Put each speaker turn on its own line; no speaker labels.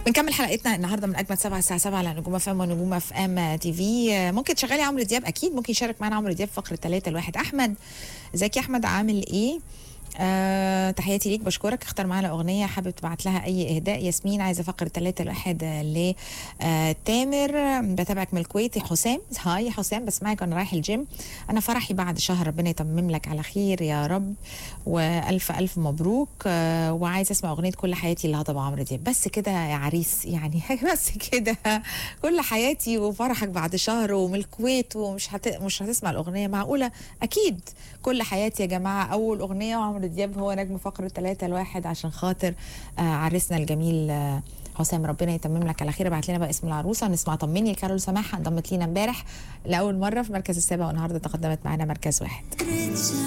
بنكمل حلقتنا النهارده من اجمل سبعة الساعه 7 على نجوم اف ام ونجوم اف ام تي في ممكن تشغلي عمرو دياب اكيد ممكن يشارك معانا عمرو دياب فقره 3 الواحد احمد ازيك يا احمد عامل ايه آه تحياتي ليك بشكرك اختار معانا اغنيه حابب تبعت لها اي اهداء ياسمين عايزه فقره 3 الواحد ل آه تامر بتابعك من الكويت يا حسام هاي يا حسام بسمعك وانا رايح الجيم انا فرحي بعد شهر ربنا يتمم لك على خير يا رب والف الف مبروك آه وعايزه اسمع اغنيه كل حياتي اللي هضبه عمرو دياب بس كده يا عريس يعني بس كده كل حياتي وفرحك بعد شهر ومن الكويت ومش هت... مش هتسمع الاغنيه معقوله اكيد كل حياتي يا جماعه اول اغنيه وعمرو دياب هو نجم فقره 3 الواحد عشان خاطر آه عريسنا الجميل آه حسام ربنا يتمم لك على خير ابعت لنا بقى اسم العروسه نسمع طمني لكارول سماحه انضمت لينا امبارح لاول مره في مركز السابع والنهارده تقدمت معانا مركز واحد